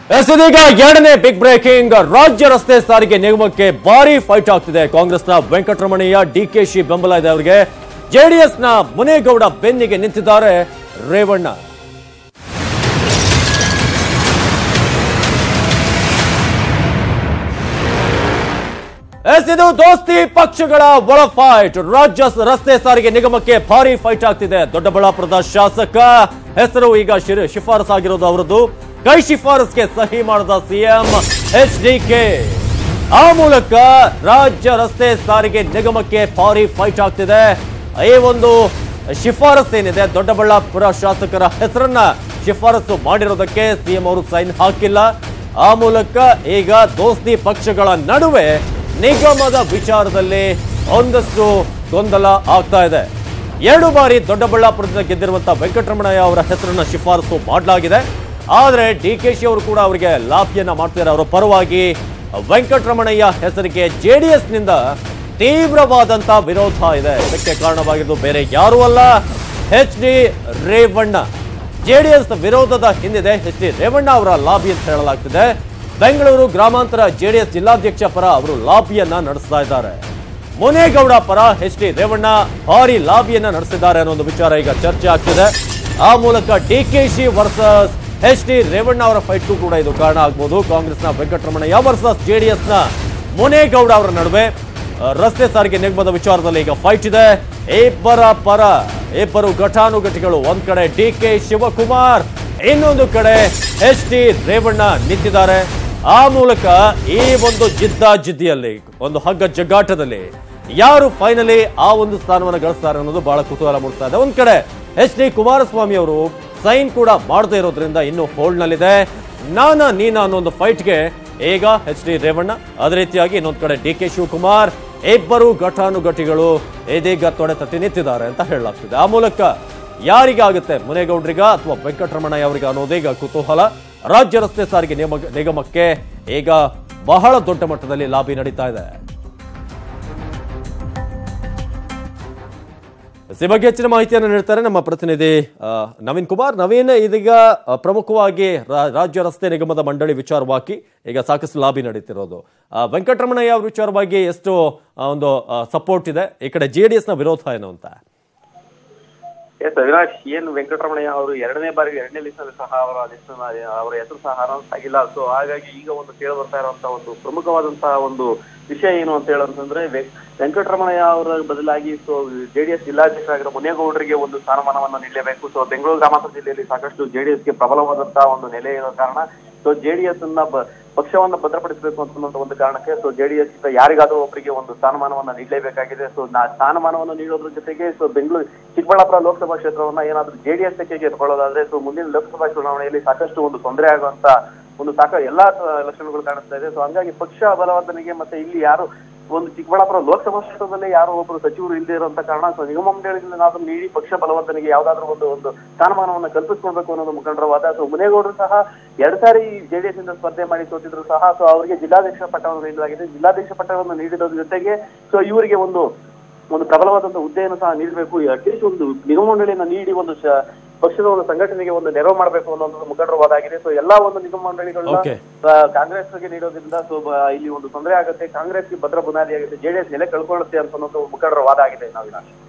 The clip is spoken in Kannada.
ಎಸ್ ಇದೀಗ ಎರಡನೇ ಬಿಗ್ ಬ್ರೇಕಿಂಗ್ ರಾಜ್ಯ ರಸ್ತೆ ಸಾರಿಗೆ ನಿಗಮಕ್ಕೆ ಭಾರಿ ಫೈಟ್ ಆಗ್ತಿದೆ ಕಾಂಗ್ರೆಸ್ನ ವೆಂಕಟರಮಣಯ್ಯ ಡಿಕೆಶಿ ಬೆಂಬಲ ಇದೆ ಅವರಿಗೆ ಜೆಡಿಎಸ್ನ ಮುನೇಗೌಡ ಬೆನ್ನಿಗೆ ನಿಂತಿದ್ದಾರೆ ರೇವಣ್ಣ ಎಸ್ ಇದು ದೋಸ್ತಿ ಪಕ್ಷಗಳ ಒಳ ಫೈಟ್ ರಾಜ್ಯ ಸ- ರಸ್ತೆ ಸಾರಿಗೆ ನಿಗಮಕ್ಕೆ ಭಾರಿ ಫೈಟ್ ಆಗ್ತಿದೆ ದೊಡ್ಡಬಳ್ಳಾಪುರದ ಶಾಸಕ ಹೆಸರು ಈಗ ಶಿರ- ಶಿಫಾರಸ್ ಆಗಿರೋದು ಅವರದ್ದು ಕೈ ಶಿಫಾರಸ್ಗೆ ಸಹಿ ಮಾಡಿದ ಸಿಎಂ ಎಚ್ ಡಿ ಕೆ ಆ ಮೂಲಕ ರಾಜ್ಯ ರಸ್ತೆ ಸಾರಿಗೆ ನಿಗಮಕ್ಕೆ ಭಾರಿ ಫೈಟ್ ಆಗ್ತಿದೆ ಈ ಒಂದು ಶಿಫಾರಸ್ ಏನಿದೆ ದೊಡ್ಡಬಳ್ಳಾಪುರ ಶಾಸಕರ ಹೆಸರನ್ನ ಶಿಫಾರಸು ಮಾಡಿರೋದಕ್ಕೆ ಸಿಎಂ ಅವರು ಸೈನ್ ಹಾಕಿಲ್ಲ ಆ ಮೂಲಕ ಈಗ ದೋಸ್ತಿ ಪಕ್ಷಗಳ ನಡುವೆ ನಿಗಮದ ವಿಚಾರದಲ್ಲಿ ಒಂದಷ್ಟು ಗೊಂದಲ ಆಗ್ತಾ ಇದೆ ಎರಡು ಬಾರಿ ದೊಡ್ಡಬಳ್ಳಾಪುರದಿಂದ ಗೆದ್ದಿರುವಂತಹ ವೆಂಕಟರಮಣಯ್ಯ ಅವರ ಹೆಸರನ್ನ ಶಿಫಾರಸು ಮಾಡಲಾಗಿದೆ ಆದರೆ ಡಿ ಕೆ ಶಿ ಅವರು ಕೂಡ ಅವರಿಗೆ ಲಾಭಿಯನ್ನ ಮಾಡ್ತಿದ್ದಾರೆ ಅವರ ಪರವಾಗಿ ವೆಂಕಟರಮಣಯ್ಯ ಹೆಸರಿಗೆ ಜೆಡಿಎಸ್ ನಿಂದ ತೀವ್ರವಾದಂತಹ ವಿರೋಧ ಇದೆ ಇದಕ್ಕೆ ಕಾರಣವಾಗಿದ್ದು ಬೇರೆ ಯಾರೂ ಅಲ್ಲ ಎಚ್ ಡಿ ರೇವಣ್ಣ ಜೆಡಿಎಸ್ ವಿರೋಧದ ಹಿಂದಿದೆ ಎಚ್ ಡಿ ರೇವಣ್ಣ ಅವರ ಲಾಬಿ ಅಂತ ಹೇಳಲಾಗ್ತಿದೆ ಬೆಂಗಳೂರು ಗ್ರಾಮಾಂತರ ಜೆಡಿಎಸ್ ಜಿಲ್ಲಾಧ್ಯಕ್ಷ ಪರ ಅವರು ಲಾಬಿಯನ್ನ ನಡೆಸ್ತಾ ಇದ್ದಾರೆ ಮುನೇಗೌಡ ಪರ ಎಚ್ ಡಿ ರೇವಣ್ಣ ಭಾರಿ ಲಾಬಿಯನ್ನ ನಡೆಸಿದ್ದಾರೆ ಅನ್ನೋ ಒಂದು ವಿಚಾರ ಈಗ ಚರ್ಚೆ ಆಗ್ತಿದೆ ಆ ಮೂಲಕ D K Shi versus H D Revanna ಅವರ ಫೈಟ್ಗೂ ಕೂಡ ಇದು ಕಾರಣ ಆಗ್ಬೋದು ಕಾಂಗ್ರೆಸ್ನ ವೆಂಕಟರಮಣಯ್ಯ ವರ್ಸಸ್ ಜೆಡಿಎಸ್ನ ಮುನೇಗೌಡ ಅವರ ನಡುವೆ ಆ, ರಸ್ತೆ ಸಾರಿಗೆ ನಿಗಮದ ವಿಚಾರದಲ್ಲಿ ಈಗ ಫೈಟ್ ಇದೆ ಇಬ್ಬರ ಪರ ಇಬ್ಬರು ಘಟಾನುಘಟಿಗಳು ಒಂದ್ ಕಡೆ ಡಿ ಕೆ ಶಿವಕುಮಾರ್ ಇನ್ನೊಂದು ಕಡೆ ಎಚ್ ಡಿ ರೇವಣ್ಣ ನಿಂತಿದ್ದಾರೆ ಆ ಮೂಲಕ ಈ ಒಂದು ಜಿದ್ದಾಜಿದ್ದಿಯಲ್ಲಿ ಒಂದು ಹಗ್ಗ ಜಗ್ಗಾಟದಲ್ಲಿ ಯಾರು ಫೈನಲಿ ಆ ಒಂದು ಸ್ಥಾನವನ್ನು ಗಳಿಸ್ತಾರೆ ಅನ್ನೋದು ಬಹಳ ಕುತೂಹಲ ಮೂಡಿಸ್ತಾ ಇದೆ ಒಂದ್ ಕಡೆ ಎಚ್ ಡಿ ಕುಮಾರಸ್ವಾಮಿ ಅವರು ಸೈನ್ ಕೂಡ ಮಾಡದೇ ಇರೋದ್ರಿಂದ ಇನ್ನು ಹೋಲ್ಡ್ ನಲ್ಲಿದೆ ನಾನಾ ನೀನಾ ಅನ್ನೋ ಒಂದು ಫೈಟ್ಗೆ ಈಗ ಎಚ್ ಡಿ ರೇವಣ್ಣ ಅದೇ ರೀತಿಯಾಗಿ ಇನ್ನೊಂದು ಕಡೆ ಡಿ ಕೆ ಶಿವಕುಮಾರ್ ಇಬ್ಬರು ಘಟಾನುಘಟಿಗಳು ಇದೀಗ ತೊಡೆ ತಟ್ಟಿ ನಿಂತಿದ್ದಾರೆ ಅಂತ ಹೇಳಲಾಗ್ತಿದೆ ಆ ಮೂಲಕ ಯಾರಿಗಾಗುತ್ತೆ ಮುನೇಗೌಡರಿಗ ಅಥವಾ ವೆಂಕಟರಮಣಯ್ಯ ಅವರಿಗೆ ಅನ್ನೋದೀಗ ಕುತೂಹಲ ರಾಜ್ಯ ರಸ್ತೆ ಸಾರಿಗೆ ನಿಗಮ ನಿಗಮಕ್ಕೆ ಈಗ ಬಹಳ ದೊಡ್ಡ ಮಟ್ಟದಲ್ಲಿ ಲಾಬಿ ನಡೀತಾ ಇದೆ ಈ ಬಗ್ಗೆ ಹೆಚ್ಚಿನ ಮಾಹಿತಿಯನ್ನು ನೀಡ್ತಾರೆ ನಮ್ಮ ಪ್ರತಿನಿಧಿ ಆ, ನವೀನ್ ಕುಮಾರ್ ನವೀನ್ ಇದೀಗ ಆ, ಪ್ರಮುಖವಾಗಿ ರಾ- ರಾಜ್ಯ ರಸ್ತೆ ನಿಗಮದ ಮಂಡಳಿ ವಿಚಾರವಾಗಿ ಈಗ ಸಾಕಷ್ಟು ಲಾಬಿ ನಡೀತಿರೋದು ಆ, ವೆಂಕಟರಮಣಯ್ಯ ಅವ್ರ ವಿಚಾರವಾಗಿ ಎಷ್ಟು ಆ, ಒಂದು ಸಪೋರ್ಟ್ ಇದೆ ಈ ಕಡೆ ಜೆ ಡಿ ಎಸ್ನ ವಿರೋಧ ಏನು ಅಂತ ಎಸ್ ಅವಿನಾಶ್ ಏನ್ ವೆಂಕಟರಮಣಯ್ಯ ಅವರು ಎರಡನೇ ಬಾರಿ ಎರಡನೇ ಲಿಸ್ಟಲ್ಲಿ ಸಹ ಅವರ ಲಿಸ್ಟ್ ಅವರ ಹೆಸರು ಸಹ ಅನೌನ್ಸ್ ಆಗಿಲ್ಲ ಸೊ ಹಾಗಾಗಿ ಈಗ ಒಂದು ಕೇಳಿ ಬರ್ತಾ ಇರುವಂತಹ ಒಂದು ಪ್ರಮುಖವಾದಂತಹ ಒಂದು ವಿಷಯ ಏನು ಅಂತ ಹೇಳಂತಂದ್ರೆ ವೆ- ವೆಂಕಟರಮಣಯ್ಯ ಅವರ ಬದಲಾಗಿ ಸೊ ಜೆಡಿಎಸ್ ಜಿಲ್ಲಾಧ್ಯಕ್ಷರಾಗಿರೋ ಮುನೇಗೌಡರಿಗೆ ಒಂದು ಸ್ಥಾನಮಾನವನ್ನು ನೀಡಲೇಬೇಕು ಸೊ ಬೆಂಗಳೂರು ಗ್ರಾಮಾಂತರ ಜಿಲ್ಲೆಯಲ್ಲಿ ಸಾಕಷ್ಟು ಜೆಡಿಎಸ್ಗೆ ಪ್ರಬಲವಾದಂತಹ ಒಂದು ನೆಲೆ ಇರೋ ಕಾರಣ ಸೊ ಜೆಡಿಎಸ್ ಅನ್ನ ಬ- ಪಕ್ಷವನ್ನ ಭದ್ರಪಡಿಸಬೇಕು ಅಂತನ್ನೋ ಒಂದು ಕಾರಣಕ್ಕೆ ಸೊ ಜೆಡಿಎಸ್ ಇಂದ ಯಾರಿಗಾದ್ರೂ ಒಬ್ಬರಿಗೆ ಒಂದು ಸ್ಥಾನಮಾನವನ್ನ ನೀಡಲೇಬೇಕಾಗಿದೆ ಸೊ ಸ್ಥಾನಮಾನವನ್ನ ನೀಡೋದ್ರ ಜೊತೆಗೆ ಸೊ ಬೆಂಗಳೂರು ಚಿಕ್ಕಬಳ್ಳಾಪುರ ಲೋಕಸಭಾ ಕ್ಷೇತ್ರವನ್ನ ಏನಾದ್ರೂ ಜೆಡಿಎಸ್ ತೆಗೆಗೆ ಎತ್ಕೊಳ್ಳೋದಾದ್ರೆ ಸೊ ಮುಂದಿನ ಲೋಕಸಭಾ ಚುನಾವಣೆಯಲ್ಲಿ ಸಾಕಷ್ಟು ಒಂದು ತೊಂದರೆ ಆಗುವಂತ ಒಂದು ಸಾಕ ಎಲ್ಲಾ ತ- ಲಕ್ಷಣಗಳು ಕಾಣಿಸ್ತಾ ಇದೆ ಸೊ ಹಂಗಾಗಿ ಪಕ್ಷ ಬಲವರ್ಧನೆಗೆ ಮತ್ತೆ ಇಲ್ಲಿ ಯಾರು ಒಂದು ಚಿಕ್ಕಬಳ್ಳಾಪುರ ಲೋಕಸಭಾ ಕ್ಷೇತ್ರದಲ್ಲಿ ಯಾರೋ ಒಬ್ಬರು ಸಚಿವರು ಇಲ್ಲದೆ ಇರುವಂತ ಕಾರಣ ಸೊ ನಿಗಮ ಮಂಡಳಿಯಿಂದ ಏನಾದ್ರೂ ನೀಡಿ ಪಕ್ಷ ಬಲವರ್ಧನೆಗೆ ಯಾವ್ದಾದ್ರು ಒಂದು ಒಂದು ಸ್ಥಾನಮಾನವನ್ನ ಕಲ್ಪಿಸ್ಕೊಳ್ಬೇಕು ಅನ್ನೋದು ಮುಖಂಡರ ವಾದ ಸೊ ಮುನೇಗೌಡರು ಸಹ ಎರಡ್ ಸಾರಿ ಜೆಡಿಎಸ್ ಇಂದ ಸ್ಪರ್ಧೆ ಮಾಡಿ ಸೋತಿದ್ರು ಸಹ ಸೊ ಅವರಿಗೆ ಜಿಲ್ಲಾಧ್ಯಕ್ಷ ಪಟ್ಟವನ್ನು ನೀಡಲಾಗಿದೆ ಜಿಲ್ಲಾಧ್ಯಕ್ಷ ಪಟ್ಟವನ್ನು ನೀಡಿರೋದ್ರ ಜೊತೆಗೆ ಸೊ ಇವರಿಗೆ ಒಂದು ಒಂದು ಪ್ರಬಲವಾದಂತಹ ಹುದ್ದೆಯನ್ನು ಸಹ ನೀಡಬೇಕು ಅಟ್ಲೀಸ್ಟ್ ಒಂದು ನಿಗಮ ಮಂಡಳಿಯನ್ನ ನೀಡಿ ಒಂದು ಶ- ಪಕ್ಷದ ಒಂದು ಸಂಘಟನೆಗೆ ಒಂದು ನೆರವು ಮಾಡಬೇಕು ಅನ್ನೋ ಒಂದು ಮುಖಂಡರ ವಾದ ಆಗಿದೆ ಸೊ ಎಲ್ಲಾ ಒಂದು ನಿಗಮ ಮಂಡಳಿಗಳನ್ನ Okay. ಆ, ಕಾಂಗ್ರೆಸ್ಗೆ ನೀಡೋದ್ರಿಂದ ಸೊ ಬ- ಇಲ್ಲಿ ಒಂದು ತೊಂದರೆ ಆಗುತ್ತೆ ಕಾಂಗ್ರೆಸ್ಗೆ ಭದ್ರ ಬುನಾದಿ ಆಗುತ್ತೆ ಜೆಡಿಎಸ್ ನೆಲೆ ಕಳ್ಕೊಳ್ಳುತ್ತೆ ಅಂತ ಅನ್ನೋದು ಮುಖಂಡರ ವಾದ ಆಗಿದೆ ನಾವಿನ